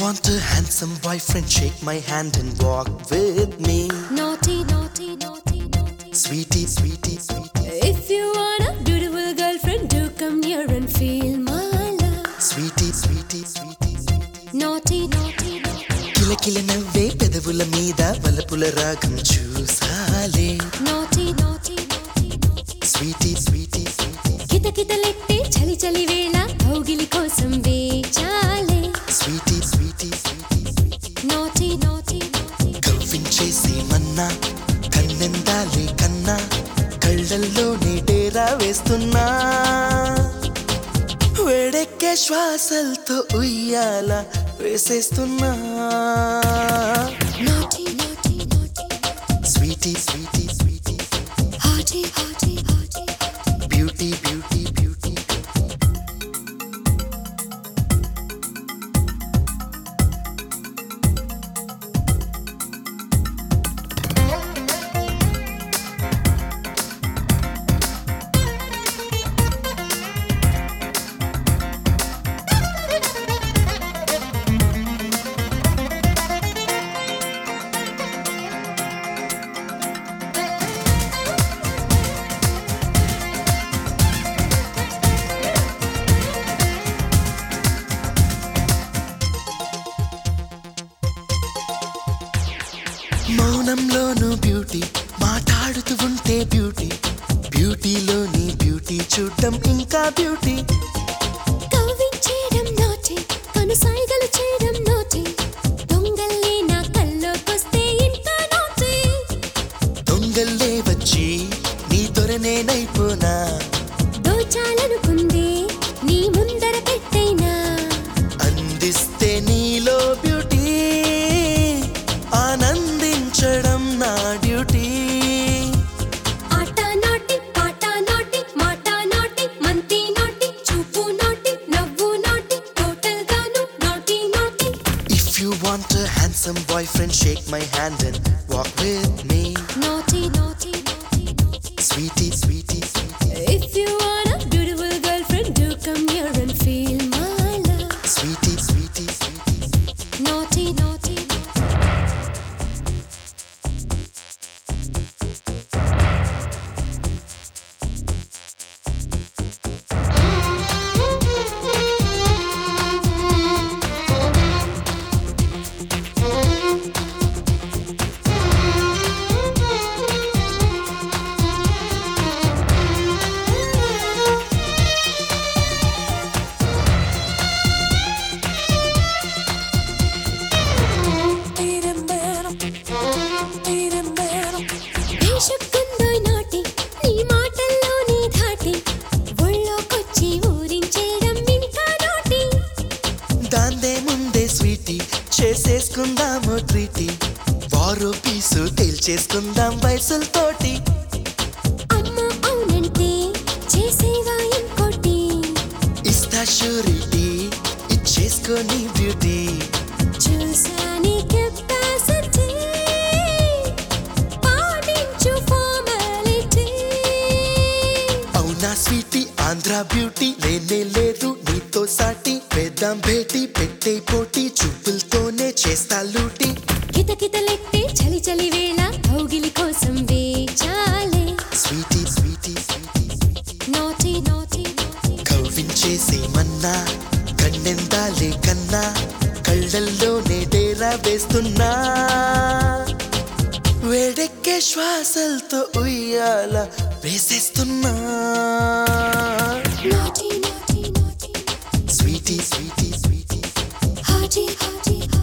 want a handsome boyfriend, shake my hand and walk with me. Naughty, naughty, naughty, naughty. Sweetie, sweetie, sweetie, If you want a beautiful girlfriend, do come near and feel my love. sweetie, sweetie, sweetie, sweetie. Naughty, naughty, naughty. కిలకిల నవ్వే పెదవుల మీద వలపుల రాగం చూసాలే Naughty, naughty, naughty, naughty. Sweetie sweetie sweetie కితకితలెట్టే చలి చలి వేళ కౌగిలి కోసం వేచాలే sweetie sweetie sweetie sweetie Naughty, naughty, naughty. కవ్వించేసి మన్నా కన్నెందాలే కన్నా కళ్ళల్లోనే డేరా వేస్తున్నా వేడెక్కే శ్వాసలతో ఉయ్యాల వేసేస్తున్నా Naughty, naughty, naughty. Sweetie sweetie sweetie Hearty, hearty, hearty. Beauty beauty beauty మౌనంలోను బ్యూటీ మాట్లాడుతూ ఉంటే బ్యూటీ బ్యూటీలోని బ్యూటీ చూడటం ఇంకా బ్యూటీ కవ్వించేయడం naughty, కనుసైగలు చేయడం naughty. దొంగల్లే నా కల్లోకొస్తే ఇంకా naughty. దొంగల్లే వచ్చి నీ దొరనేనైపోనా దోచాలనుకుందే నీ ముందర పెట్టైనా అందిస్తే నీలో బ్యూటీ ఆనందించడం నా డ్యూటీ ఆట నాటి పాట నాటి మాట నాటి మంతి నాటి చూపు నాటి నవ్వు నాటి టోటల్ గాను naughty naughty if you want handsome boyfriend shake my hand and walk with me naughty naughty naughty naughty sweetie sweetie sweetie If you want a beautiful girlfriend, do come here and feel my love. Sweetie sweetie sweetie Naughty, naughty, naughty. వేషక్కుందోయ్ naughty నీ మాటల్లోనే ధాటి ఒళ్ళోకొచ్చి ఊరించేయడం ఇంకా నాటి దాందే ముందే Sweety చేసేసుకుందాము treaty వారో పీసు తేల్చేసుకుందాం వయసులతోటి అమ్మ అవునంటే చేసేవా ఇంకోటి ఇస్తా షూరిటీ ఇచ్చేసుకొని బ్యూటీ చూసాని కెపాసిటీ పాటించు ఫార్మాలిటీ అవునా స్వీటీ ఆంధ్ర బ్యూటీ లేనే లేదు నీతో సాటి వేద్దాం భేటీ పెట్టే పోటీ చూపులతోనే చేస్తా లూటీ కితకితలెట్టే చలి చలి వేళ కౌగిలి కోసం వేచాలే sweetie sweetie sweetie sweetie naughty naughty నాటి కవ్వించేసి మన్నా కన్నెందాలే కన్నా కళ్ళల్లోనే డేరా వేస్తున్నా వేడెక్కే శ్వాసలతో ఉయ్యాల వేసేస్తున్నా naughty naughty naughty sweetie sweetie sweetie హాజీ హాజీ